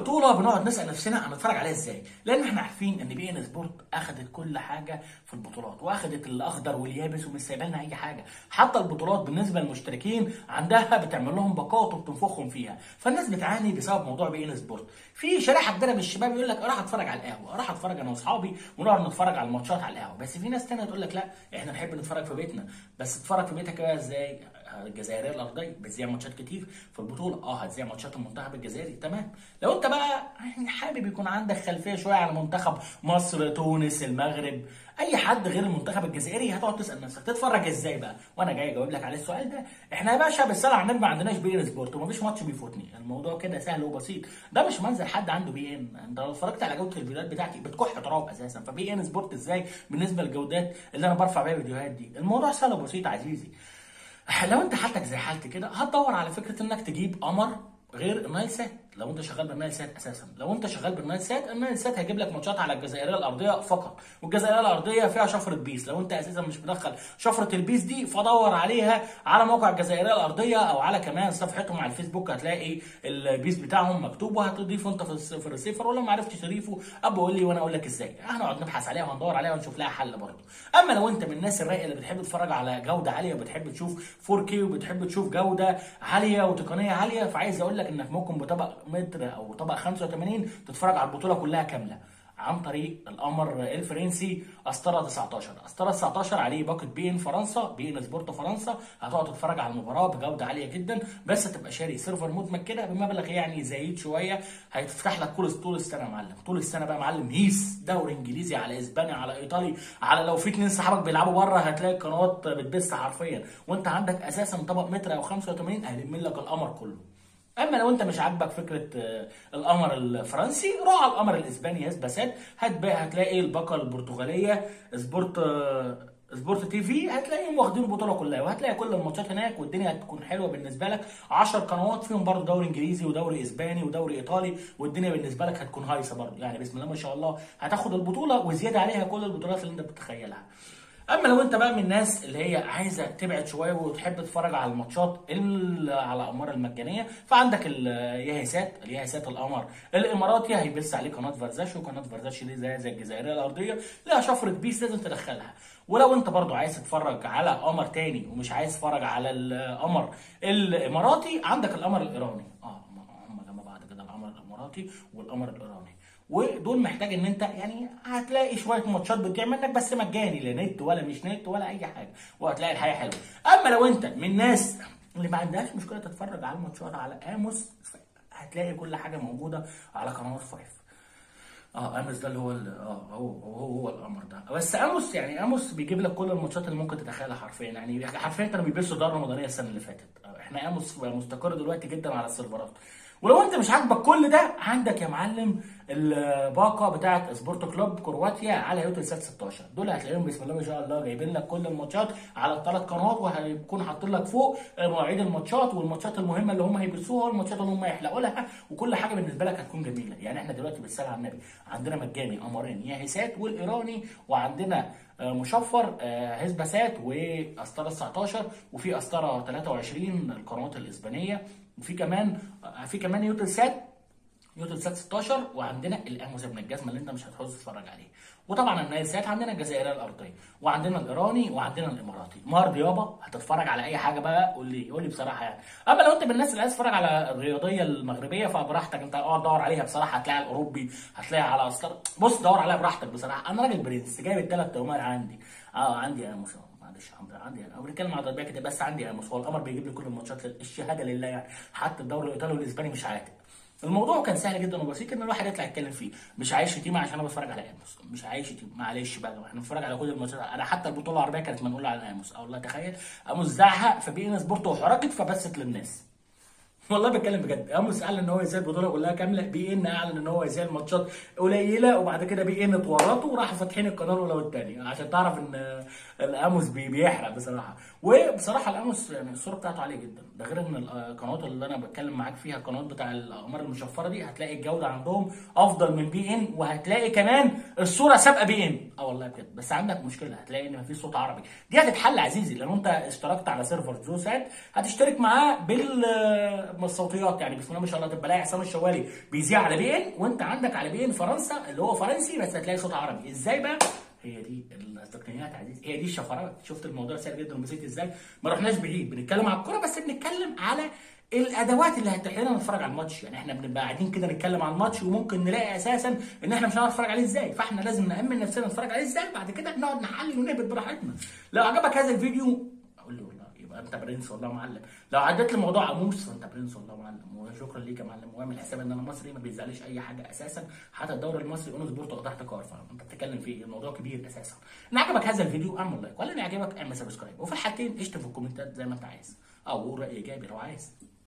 بطوله بنقعد نسال نفسنا هنتفرج عليها ازاي لان احنا عارفين ان بي ان سبورت اخذت كل حاجه في البطولات واخذت الاخضر واليابس ومش سايبه لنا اي حاجه حتى البطولات بالنسبه للمشتركين عندها بتعمل لهم باقات وبتنفخهم فيها فالناس بتعاني بسبب موضوع بي ان سبورت في شريحه كبيره من الشباب يقول لك اروح اتفرج على القهوه اروح اتفرج انا واصحابي ونقعد نتفرج على الماتشات على القهوه بس في ناس تانية تقول لك لا احنا نحب نتفرج في بيتنا بس تتفرج في بيتك بقى ازاي الجزائريه الارضيه بتذيع ماتشات كتير في البطوله اه هتذيع ماتشات المنتخب الجزائري تمام لو انت بقى يعني حابب يكون عندك خلفيه شويه على منتخب مصر تونس المغرب اي حد غير المنتخب الجزائري هتقعد تسال نفسك تتفرج ازاي بقى وانا جاي اجاوب لك على السؤال ده احنا يا باشا بالصلاه على النبي ما عندناش بي ان سبورت ومفيش ماتش بيفوتني الموضوع كده سهل وبسيط ده مش منزل حد عنده بي ان انت لو اتفرجت على جوده الفيديوهات بتاعتي بتكح تراب اساسا فبي ان سبورت ازاي بالنسبه للجودات اللي انا برفع بيها فيديوهات دي الموضوع سهل وبسيط عزيزي لو انت حالتك زي حالتي كده هتدور على فكره انك تجيب قمر غير النايل سات لو انت شغال بالنايل سات اساسا لو انت شغال بالنايل سات النايل سات هيجيب لك ماتشات على الجزائريه الارضيه فقط والجزائريه الارضيه فيها شفره بيس لو انت اساسا مش مدخل شفره البيس دي فدور عليها على موقع الجزائريه الارضيه او على كمان صفحتهم على الفيسبوك هتلاقي البيس بتاعهم مكتوب وهتضيفه انت في في الريسيفر ولو ما عرفتش تضيفه ابو قول لي وانا اقول لك ازاي هنقعد نبحث عليها وهندور عليها ونشوف لها حل برضه اما لو انت من الناس الرايقه اللي بتحب تتفرج على جوده عاليه وبتحب تشوف 4K وبتحب تشوف جوده عاليه وتقنيه عاليه فعايز اقول لك انك ممكن بطبق متر او طبق 85 تتفرج على البطوله كلها كامله عن طريق القمر الفرنسي استرا 19 استرا 19 عليه باقه بي ان فرنسا بي ان سبورت فرنسا هتقعد تتفرج على المباراه بجوده عاليه جدا بس هتبقى شاري سيرفر مدمج كده بمبلغ يعني زايد شويه هيتفتح لك كل طول السنه يا معلم طول السنه بقى يا معلم هيس دوري انجليزي على اسباني على ايطالي على لو في اتنين صحابك بيلعبوا بره هتلاقي القنوات بتبث حرفيا وانت عندك اساسا طبق متر او 85 هيلم لك القمر كله اما لو انت مش عاجبك فكره القمر الفرنسي روح على القمر الاسباني ياس باسات هتبقى هتلاقي الباقه البرتغاليه سبورت سبورت تي في هتلاقيهم واخدين البطوله كلها وهتلاقي كل الماتشات هناك والدنيا هتكون حلوه بالنسبه لك 10 قنوات فيهم برضه دوري انجليزي ودوري اسباني ودوري ايطالي والدنيا بالنسبه لك هتكون هايصه برضه يعني بسم الله ما شاء الله هتاخد البطوله وزياده عليها كل البطولات اللي انت بتتخيلها اما لو انت بقى من الناس اللي هي عايزه تبعد شويه وتحب تتفرج على الماتشات على الاقمار المجانيه فعندك الياهسات الياهسات القمر الاماراتي هيبث عليه قناه فرزاش وقناه فرزاش دي زي زي الجزائريه الارضيه لها شفره بيس لازم تدخلها ولو انت برضو عايز تتفرج على قمر تاني ومش عايز تتفرج على القمر الاماراتي عندك القمر الايراني اه هم جنب بعض كده القمر الاماراتي والقمر الايراني ودول محتاج ان انت يعني هتلاقي شويه ماتشات بتضيع منك بس مجاني لا نت ولا مش نت ولا اي حاجه وهتلاقي الحياه حلوه اما لو انت من الناس اللي ما عندهاش مشكله تتفرج على الماتشات على اموس هتلاقي كل حاجه موجوده على قنوات فايف اه اموس ده اللي هو اه هو هو هو القمر ده بس اموس يعني اموس بيجيب لك كل الماتشات اللي ممكن تتخيلها حرفيا يعني حرفيا كانوا بيبثوا دار رمضانيه السنه اللي فاتت احنا اموس مستقر دلوقتي جدا على السيرفرات ولو انت مش عاجبك كل ده عندك يا معلم الباقه بتاعه سبورت كلوب كرواتيا على يوتيوب سات 16 دول هتلاقيهم بسم الله ما شاء الله جايبين لك كل الماتشات على الثلاث قنوات وهيكون حاطين لك فوق مواعيد الماتشات والماتشات المهمه اللي هم هيبثوها والماتشات اللي هم يحلقوا لها وكل حاجه بالنسبه لك هتكون جميله يعني احنا دلوقتي بالصلاه على النبي عندنا مجاني قمرين ياهسات والايراني وعندنا مشفر هزبسات واسترا 19 وفي استرا 23 القنوات الاسبانيه وفي كمان في كمان يوتل سات يوتل سات 16 وعندنا الاموس ابن الجزمه اللي انت مش هتعوز تتفرج عليه وطبعا النايل سات عندنا الجزائريه الارضيه وعندنا الايراني وعندنا الاماراتي مرض يابا هتتفرج على اي حاجه بقى قول لي قول لي بصراحه يعني اما لو انت من الناس اللي عايز تتفرج على الرياضيه المغربيه فبراحتك انت اقعد دور عليها بصراحه هتلاقي على الاوروبي هتلاقي على أستر... بص دور عليها براحتك بصراحه انا راجل برنس جايب الثلاث تومات عندي اه عندي اموس معلش عندي انا بنتكلم على ضربيه كده بس عندي اموس هو القمر بيجيب لي كل الماتشات الشهاده لله يعني حتى الدوري الايطالي والاسباني مش عاتق الموضوع كان سهل جدا وبسيط ان الواحد يطلع يتكلم فيه مش عايز شتيمه عشان انا بتفرج على اموس مش عايز شتيمه معلش بقى احنا بنتفرج على كل الماتشات انا حتى البطوله العربيه كانت منقوله على اموس او الله تخيل اموس زعق فبي ان سبورت وحركت فبست للناس والله بتكلم بجد اموس اعلن ان هو يزال البطوله كلها كامله بي ان اعلن ان هو يزال ماتشات قليله وبعد كده بي ان اتورطوا وراحوا فاتحين القناه الاولى والثانيه عشان تعرف ان الاموس بي بيحرق بصراحه وبصراحه الاموس يعني الصوره بتاعته عاليه جدا ده غير ان القنوات اللي انا بتكلم معاك فيها القنوات بتاع الاقمار المشفره دي هتلاقي الجوده عندهم افضل من بي ان وهتلاقي كمان الصوره سابقه بي ان اه والله بجد بس عندك مشكله هتلاقي ان مفيش صوت عربي دي هتتحل عزيزي لو انت اشتركت على سيرفر زوسات هتشترك معاه بال الصوتيات يعني بسم الله ما شاء الله تبقى لاقي عصام الشوالي بيذيع على بي ان وانت عندك على بي ان فرنسا اللي هو فرنسي بس هتلاقي صوت عربي ازاي بقى هي دي التقنيات يا عزيزي هي دي الشفرات شفت الموضوع سهل جدا وبسيط ازاي ما رحناش بعيد بنتكلم على الكوره بس بنتكلم على الادوات اللي هتتيح لنا نتفرج على الماتش يعني احنا بنبقى قاعدين كده نتكلم على الماتش وممكن نلاقي اساسا ان احنا مش هنعرف نتفرج عليه ازاي فاحنا لازم نامن نفسنا نتفرج عليه ازاي بعد كده نقعد نحلل ونهبط براحتنا لو عجبك هذا الفيديو اقول له والله يبقى انت برنس والله معلم لو عديت لموضوع عموس فانت برنس والله معلم وشكرا ليك يا معلم واعمل حساب ان انا مصري ما بيزعلش اي حاجه اساسا حتى الدوري المصري اون سبورت واخدها احتكار فانت بتتكلم في ايه الموضوع كبير اساسا ان عجبك هذا الفيديو اعمل لايك ولا ان عجبك اعمل سبسكرايب وفي الحالتين اشتم في الكومنتات زي ما انت عايز او قول راي ايجابي لو عايز